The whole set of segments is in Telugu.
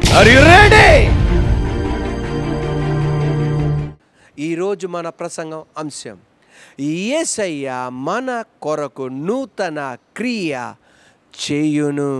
ఆర్ యు రెడీ ఈరోజు మన ప్రసంగం అంశం యేసయ్య మన కొరకు నూతన క్రియ చేయును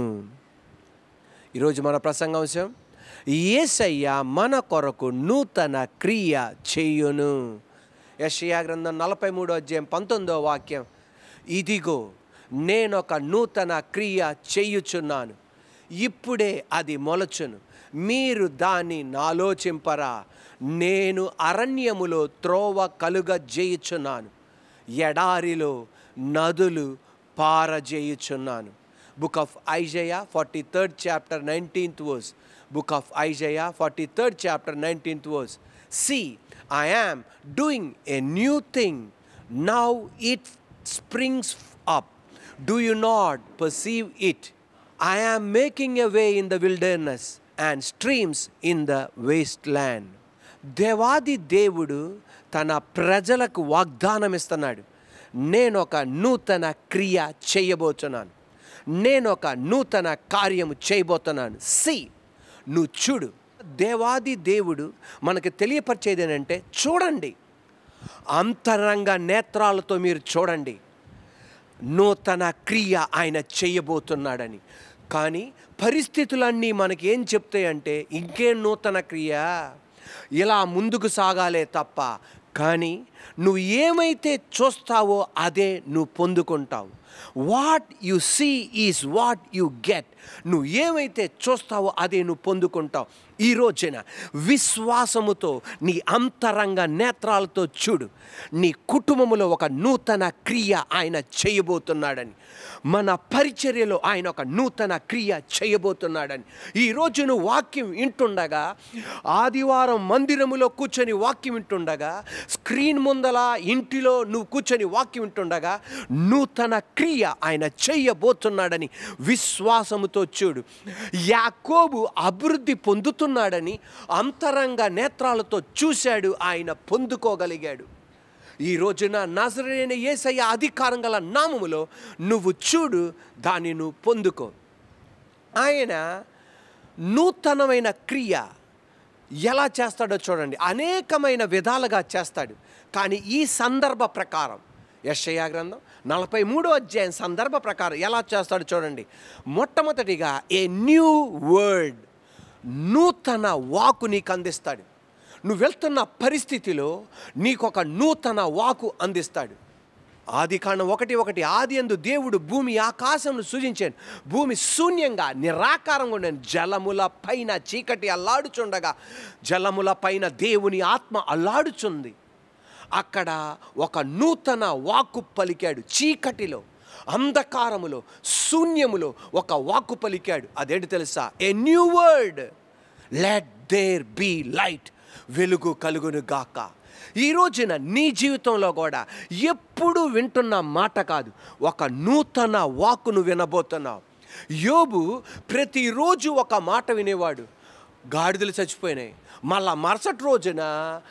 ఈరోజు మన ప్రసంగం అంశం యేసయ్య మన కొరకు నూతన క్రియ చేయును యషయా గ్రంథం నలభై మూడో అధ్యాయం పంతొమ్మిదో వాక్యం ఇదిగో నేనొక నూతన క్రియ చేయుచున్నాను ఇప్పుడే అది మొలచును మీరు దాన్ని నాలోచింపరా నేను అరణ్యములో త్రోవ కలుగ చేయుచున్నాను ఎడారిలో నదులు పారజేయుచున్నాను book of Isaiah forty third chapter nineteenth verse book of Isaiah forty third chapter nineteenth verse see I am doing a new thing now it springs up do you not perceive it I am making a way in the wilderness and streams in the wasteland దేవాది దేవుడు తన ప్రజలకు వాగ్దానం ఇస్తున్నాడు నేను ఒక నూతన క్రియ చేయబోతున్నాను నేను ఒక నూతన కార్యము చేయబోతున్నాను సి నువ్వు చూడు దేవాది దేవుడు మనకు తెలియపరిచేది ఏంటంటే చూడండి అంతరంగ నేత్రాలతో మీరు చూడండి నూతన క్రియ ఆయన చేయబోతున్నాడని కానీ పరిస్థితులన్నీ మనకి ఏం చెప్తాయంటే ఇంకేం నూతన క్రియ ఇలా ముందుకు సాగాలే తప్ప కానీ నువ్వు ఏమైతే చూస్తావో అదే నువ్వు పొందుకుంటావు what you see is what you get నువ్వు ఏమైతే చూస్తావో అదే నువ్వు పొందుకుంటావు ఈ రోజున విశ్వాసముతో నీ అంతరంగ నేత్రాలతో చూడు నీ కుటుంబములో ఒక నూతన క్రియ ఆయన చేయబోతున్నాడని మన పరిచర్యలో ఆయన ఒక నూతన క్రియ చేయబోతున్నాడని ఈరోజు నువ్వు వాక్యం వింటుండగా ఆదివారం మందిరములో కూర్చొని వాక్యం వింటుండగా స్క్రీన్ ముందల ఇంటిలో నువ్వు కూర్చొని వాక్యం వింటుండగా నూతన క్రియ ఆయన చేయబోతున్నాడని విశ్వాసముతో చూడు యాకోబు అభివృద్ధి పొందుతున్నాడని అంతరంగ నేత్రాలతో చూశాడు ఆయన పొందుకోగలిగాడు ఈ రోజున నజరైన ఏసయ్య అధికారం గల నామములో నువ్వు చూడు దాన్ని నువ్వు పొందుకో ఆయన నూతనమైన క్రియ ఎలా చేస్తాడో చూడండి అనేకమైన విధాలుగా చేస్తాడు కానీ ఈ సందర్భ ప్రకారం యషయా గ్రంథం నలభై మూడో అధ్యాయం సందర్భ ప్రకారం ఎలా చేస్తాడో చూడండి మొట్టమొదటిగా ఏ న్యూ వర్డ్ నూతన వాకు నీకు అందిస్తాడు నువ్వు వెళ్తున్న పరిస్థితిలో నీకు ఒక నూతన వాకు అందిస్తాడు ఆది కాండం ఒకటి ఒకటి ఆది అందు దేవుడు భూమి ఆకాశంను సృజించాను భూమి శూన్యంగా నిరాకారంగా ఉండను జలముల పైన చీకటి అల్లాడుచుండగా జలముల పైన దేవుని ఆత్మ అల్లాడుచుంది అక్కడ ఒక నూతన వాక్కు పలికాడు చీకటిలో అంధకారములో శూన్యములో ఒక వాక్కు పలికాడు అదేంటి తెలుసా a new word let there be light వెలుగు కలుగును గాక ఈ రోజున నీ జీవితంలో కూడా ఎప్పుడు వింటున్న మాట కాదు ఒక నూతన వాక్కును వినబోతున్నావు యోబు ప్రతిరోజు ఒక మాట వినేవాడు గాడిదలు చచ్చిపోయినాయి మళ్ళా మరుసటి రోజున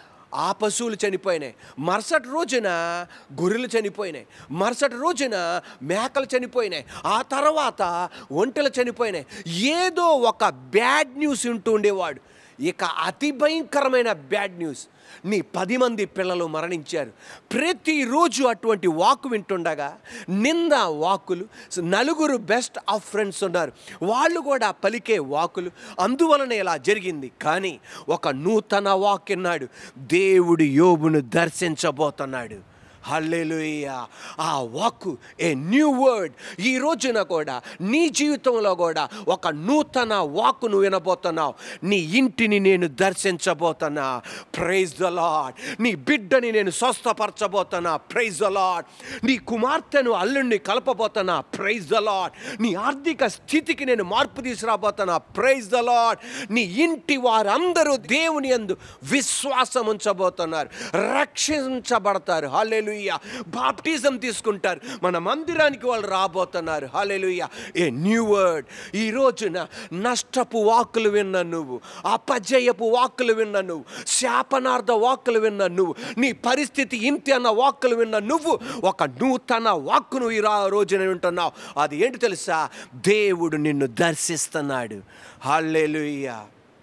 ఆ పశువులు చనిపోయినాయి మరుసటి రోజున గొర్రెలు చనిపోయినాయి మరుసటి రోజున మేకలు చనిపోయినాయి ఆ తర్వాత ఒంటెలు చనిపోయినాయి ఏదో ఒక బ్యాడ్ న్యూస్ వింటూ ఉండేవాడు ఇక అతి భయంకరమైన బ్యాడ్ న్యూస్ నీ పది మంది పిల్లలు మరణించారు ప్రతిరోజు అటువంటి వాకు వింటుండగా నింద వాకులు నలుగురు బెస్ట్ ఆఫ్ ఫ్రెండ్స్ ఉన్నారు వాళ్ళు కూడా పలికే వాకులు అందువలన ఇలా జరిగింది కానీ ఒక నూతన వాక్ విన్నాడు దేవుడు యోబును దర్శించబోతున్నాడు హల్లెలూయ ఆ వాక్కు ఏ న్యూ వర్డ్ ఈ రోజున కూడా నీ జీవితంలో కూడా ఒక నూతన వాక్కును వినబోతున్నావు నీ ఇంటిని నేను దర్శించబోతున్నా ప్రైజ్ ద లాడ్ నీ బిడ్డని నేను స్వస్థపరచబోతున్నా ప్రైజ్ ద లాడ్ నీ కుమార్తెను అల్లుడిని కలపబోతున్నా ప్రైజ్ ద లాడ్ నీ ఆర్థిక స్థితికి నేను మార్పు తీసుకురాబోతున్నా ప్రైజ్ ద లాడ్ నీ ఇంటి వారందరూ దేవుని యందు విశ్వాసం ఉంచబోతున్నారు రక్షించబడతారు హాలేలుయ్య బాప్టిజం తీసుకుంటారు మన మందిరానికి వాళ్ళు రాబోతున్నారు హాలేలుయ్య ఏ న్యూ వర్డ్ ఈ రోజున నష్టపు వాక్కులు విన్న నువ్వు అపజయపు వాక్కులు విన్న నువ్వు శాపనార్థ వాక్కులు విన్న నువ్వు నీ పరిస్థితి ఇంటి అన్న వాక్కులు విన్న నువ్వు ఒక నూతన వాక్కును ఈ రా- రోజున వింటున్నావు అది ఏంటి తెలుసా దేవుడు నిన్ను దర్శిస్తున్నాడు హల్లెలూయా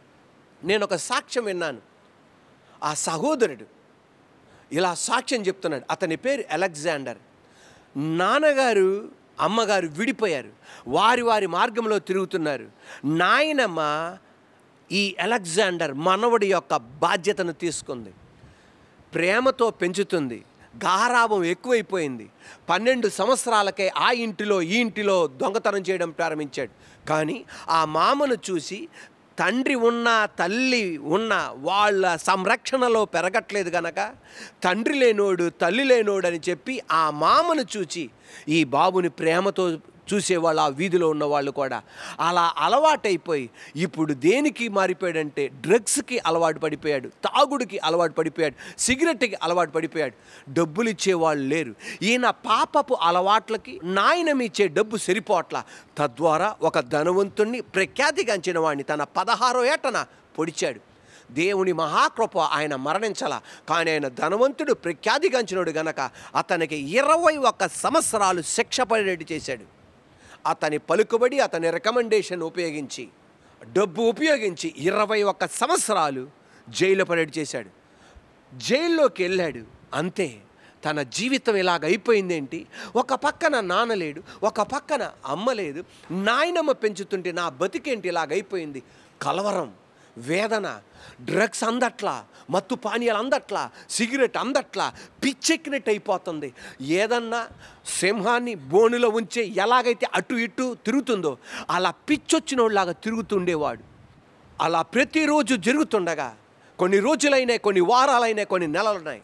నేను ఒక సాక్ష్యం విన్నాను ఆ సహోదరుడు ఇలా సాక్ష్యం చెప్తున్నాడు అతని పేరు అలెగ్జాండర్ నాన్నగారు అమ్మగారు విడిపోయారు వారి వారి మార్గంలో తిరుగుతున్నారు నాయనమ్మ ఈ అలెగ్జాండర్ మనవడి యొక్క బాధ్యతను తీసుకుంది ప్రేమతో పెంచుతుంది గారాభం ఎక్కువైపోయింది పన్నెండు సంవత్సరాలకే ఆ ఇంటిలో ఈ ఇంటిలో దొంగతనం చేయడం ప్రారంభించాడు కానీ ఆ మామను చూసి తండ్రి ఉన్న తల్లి ఉన్న వాళ్ళ సంరక్షణలో పెరగట్లేదు గనక తండ్రి లేనోడు తల్లి లేనోడు అని చెప్పి ఆ మామను చూచి ఈ బాబుని ప్రేమతో చూసేవాళ్ళు ఆ వీధిలో ఉన్న వాళ్ళు కూడా అలా అలవాటైపోయి ఇప్పుడు దేనికి మారిపోయాడంటే డ్రగ్స్కి అలవాటు పడిపోయాడు తాగుడికి అలవాటు పడిపోయాడు సిగరెట్కి అలవాటు పడిపోయాడు డబ్బులు ఇచ్చేవాళ్ళు లేరు ఈయన పాపపు అలవాట్లకి నాయనం ఇచ్చే డబ్బు సరిపోట్ల తద్వారా ఒక ధనవంతుణ్ణి ప్రఖ్యాతిగాంచిన వాడిని తన పదహారో ఏటన పొడిచాడు దేవుని మహాకృప ఆయన మరణించాల కానీ ఆయన ధనవంతుడు ప్రఖ్యాతిగాంచినోడు గనక అతనికి ఇరవై ఒక్క సంవత్సరాలు శిక్ష పడేట్టు చేశాడు అతని పలుకుబడి అతని రికమెండేషన్ ఉపయోగించి డబ్బు ఉపయోగించి ఇరవై ఒక్క సంవత్సరాలు జైలు పడేట్టు చేశాడు జైల్లోకి వెళ్ళాడు అంతే తన జీవితం ఇలాగ అయిపోయిందేంటి ఒక పక్కన నాన్న లేడు ఒక పక్కన అమ్మ లేదు నాయనమ్మ పెంచుతుంటే నా బతికేంటి ఇలాగ అయిపోయింది కలవరం వేదన డ్రగ్స్ అందట్లా మత్తు పానీయాలు అందట్లా సిగరెట్ అందట్లా పిచ్చెక్కినట్టు అయిపోతుంది ఏదన్నా సింహాన్ని బోనులో ఉంచే ఎలాగైతే అటు ఇటు తిరుగుతుందో అలా పిచ్చొచ్చినోళ్ళలాగా తిరుగుతుండేవాడు అలా ప్రతిరోజు జరుగుతుండగా కొన్ని రోజులైనాయి కొన్ని వారాలైనాయి కొన్ని నెలలున్నాయి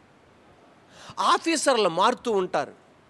ఆఫీసర్లు మారుతూ ఉంటారు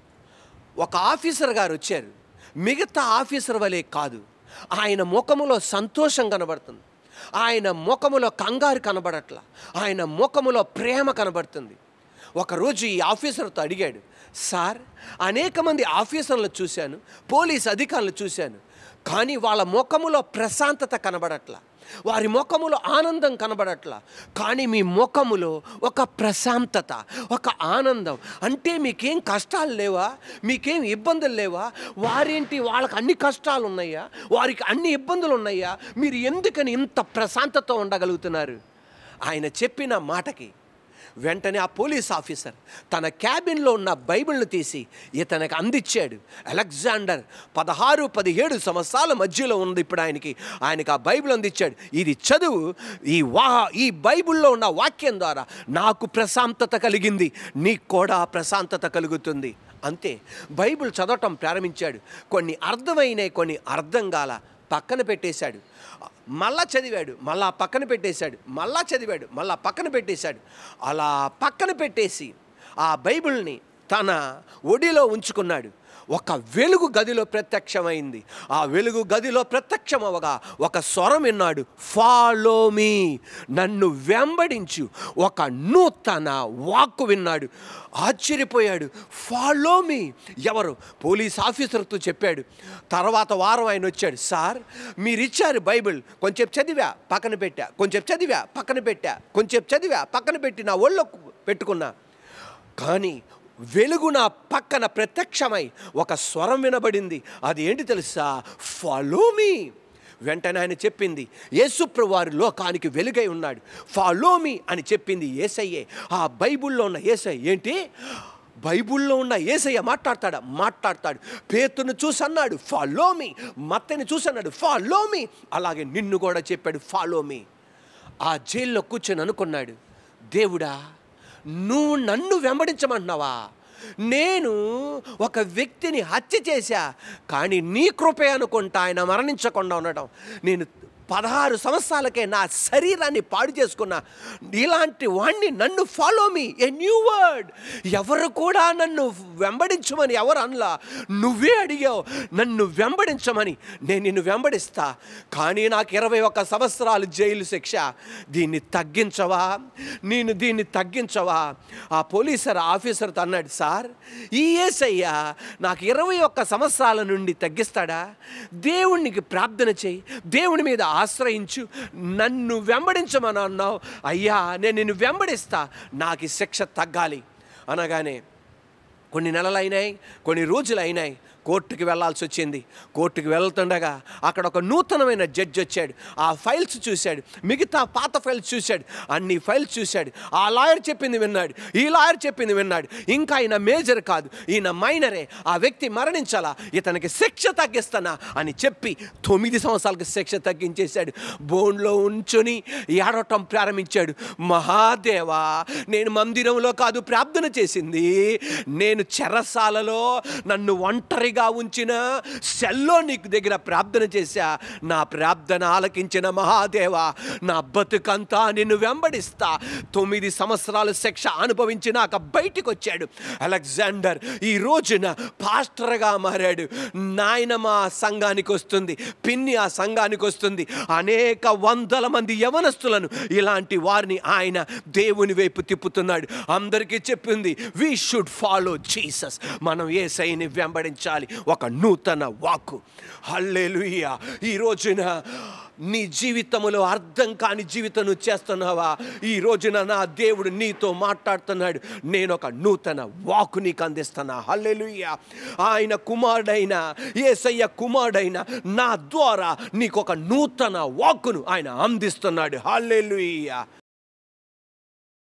ఒక ఆఫీసర్ గారు వచ్చారు మిగతా ఆఫీసర్ వలె కాదు ఆయన ముఖములో సంతోషం కనబడుతుంది ఆయన ముఖములో కంగారు కనబడట్ల ఆయన ముఖములో ప్రేమ కనబడుతుంది ఒకరోజు ఈ ఆఫీసర్తో అడిగాడు సార్ అనేక మంది ఆఫీసర్లను చూశాను పోలీస్ అధికారులను చూశాను కానీ వాళ్ళ ముఖములో ప్రశాంతత కనబడట్ల వారి ముఖములో ఆనందం కనబడట్ల కానీ మీ ముఖములో ఒక ప్రశాంతత ఒక ఆనందం అంటే మీకేం కష్టాలు లేవా మీకేం ఇబ్బందులు లేవా వారేంటి వాళ్ళకి అన్ని కష్టాలు ఉన్నాయా వారికి అన్ని ఇబ్బందులు ఉన్నాయా మీరు ఎందుకని ఇంత ప్రశాంతత ఉండగలుగుతున్నారు ఆయన చెప్పిన మాటకి వెంటనే ఆ పోలీస్ ఆఫీసర్ తన క్యాబిన్లో ఉన్న బైబిల్ను తీసి ఇతనికి అందించాడు అలెగ్జాండర్ పదహారు పదిహేడు సంవత్సరాల మధ్యలో ఉంది ఇప్పుడు ఆయనకి ఆయనకి ఆ బైబిల్ అందించాడు ఇది చదువు ఈ వా ఈ బైబిల్లో ఉన్న వాక్యం ద్వారా నాకు ప్రశాంతత కలిగింది నీకు కూడా ప్రశాంతత కలుగుతుంది అంతే బైబిల్ చదవటం ప్రారంభించాడు కొన్ని అర్థమైనవి కొన్ని అర్థం కాల పక్కన పెట్టేశాడు మళ్ళా చదివాడు మళ్ళా పక్కన పెట్టేశాడు మళ్ళా చదివాడు మళ్ళా పక్కన పెట్టేశాడు అలా పక్కన పెట్టేసి ఆ బైబిల్ని తన ఒడిలో ఉంచుకున్నాడు ఒక వెలుగు గదిలో ప్రత్యక్షమైంది ఆ వెలుగు గదిలో ప్రత్యక్షమవగా ఒక స్వరం విన్నాడు ఫాలో మీ నన్ను వెంబడించు ఒక నూతన వాక్కు విన్నాడు ఆశ్చర్యపోయాడు ఫాలో మీ ఎవరు పోలీస్ ఆఫీసర్తో చెప్పాడు తర్వాత వారం ఆయన వచ్చాడు సార్ మీరు ఇచ్చారు బైబిల్ కొంచెం చదివా పక్కన పెట్టా కొంచెం చదివా పక్కన పెట్టా కొంచెం చదివా పక్కన పెట్టి నా ఒళ్ళో పెట్టుకున్నా కానీ వెలుగు నా పక్కన ప్రత్యక్షమై ఒక స్వరం వినబడింది అది ఏంటి తెలుసా ఫాలో మీ వెంటనే ఆయన చెప్పింది యేసుప్రభు వారి లోకానికి వెలుగై ఉన్నాడు ఫాలో మీ అని చెప్పింది ఏసయ్యే ఆ బైబిల్లో ఉన్న ఏసై ఏంటి బైబిల్లో ఉన్న ఏసయ్య మాట్లాడతాడా మాట్లాడతాడు పేతును చూసి అన్నాడు ఫాలో మీ మత్తని చూసి అన్నాడు ఫాలో మీ అలాగే నిన్ను కూడా చెప్పాడు ఫాలో మీ ఆ జైల్లో కూర్చొని అనుకున్నాడు దేవుడా నువ్వు నన్ను వెంబడించమంటున్నావా నేను ఒక వ్యక్తిని హత్య చేశా కానీ నీ కృపే అనుకుంటా ఆయన మరణించకుండా ఉండటం నేను పదహారు సంవత్సరాలకే నా శరీరాన్ని పాడు చేసుకున్నా ఇలాంటి వాణ్ణి నన్ను follow me a new word ఎవరు కూడా నన్ను వెంబడించమని ఎవరు అనలా నువ్వే అడిగావు నన్ను వెంబడించమని నేను నిన్ను వెంబడిస్తా కానీ నాకు ఇరవై ఒక్క సంవత్సరాలు జైలు శిక్ష దీన్ని తగ్గించవా నేను దీన్ని తగ్గించవా ఆ పోలీసర్ ఆఫీసర్తో అన్నాడు సార్ ఈ ఏసయ్య నాకు ఇరవై ఒక్క సంవత్సరాల నుండి తగ్గిస్తాడా దేవునికి ప్రార్థన చేయి దేవుని మీద ఆశ్రయించు నన్ను వెంబడించమని అన్నావు అయ్యా నేను నిన్ను వెంబడిస్తా నాకు ఈ శిక్ష తగ్గాలి అనగానే కొన్ని నెలలు అయినాయి కొన్ని రోజులు అయినాయి కోర్టుకి వెళ్ళాల్సి వచ్చింది కోర్టుకి వెళ్తుండగా అక్కడ ఒక నూతనమైన జడ్జి వచ్చాడు ఆ ఫైల్స్ చూశాడు మిగతా పాత ఫైల్స్ చూశాడు అన్ని ఫైల్స్ చూశాడు ఆ లాయర్ చెప్పింది విన్నాడు ఈ లాయర్ చెప్పింది విన్నాడు ఇంకా ఈయన మేజర్ కాదు ఈయన మైనరే ఆ వ్యక్తి మరణించాలా ఇతనికి శిక్ష తగ్గిస్తానా అని చెప్పి తొమ్మిది సంవత్సరాలకు శిక్ష తగ్గించేశాడు బోన్లో ఉంచుని ఏడవటం ప్రారంభించాడు మహాదేవా నేను మందిరంలో కాదు ప్రార్థన చేసింది నేను చెరసాలలో నన్ను ఒంటరిగా ఉంచిన సెల్లో నీకు దగ్గర ప్రార్థన చేశా నా ప్రార్థన ఆలకించిన మహాదేవా నా బతుకంతా నిన్ను వెంబడిస్తా తొమ్మిది సంవత్సరాల శిక్ష అనుభవించినాక బయటికి వచ్చాడు అలెగ్జాండర్ ఈ రోజున పాస్టర్గా మారాడు నాయనమ ఆ సంఘానికి వస్తుంది పిన్ని ఆ సంఘానికి వస్తుంది అనేక వందల మంది యవనస్తులను ఇలాంటి వారిని ఆయన దేవుని వైపు తిప్పుతున్నాడు అందరికీ చెప్పింది వి షుడ్ ఫాలో జీసస్ మనం ఏ సైని వెంబడించాలి ఒక నూతన వాక్కు హల్లెలూయా ఈ రోజున నీ జీవితంలో అర్థం కాని జీవితం నువ్వు చేస్తున్నావా ఈ రోజున నా దేవుడు నీతో మాట్లాడుతున్నాడు నేను ఒక నూతన వాకు నీకు అందిస్తున్నా హల్లెలూయా ఆయన కుమారుడైన ఏసయ్య కుమారుడైన నా ద్వారా నీకు ఒక నూతన వాక్కును ఆయన అందిస్తున్నాడు హల్లెలూయా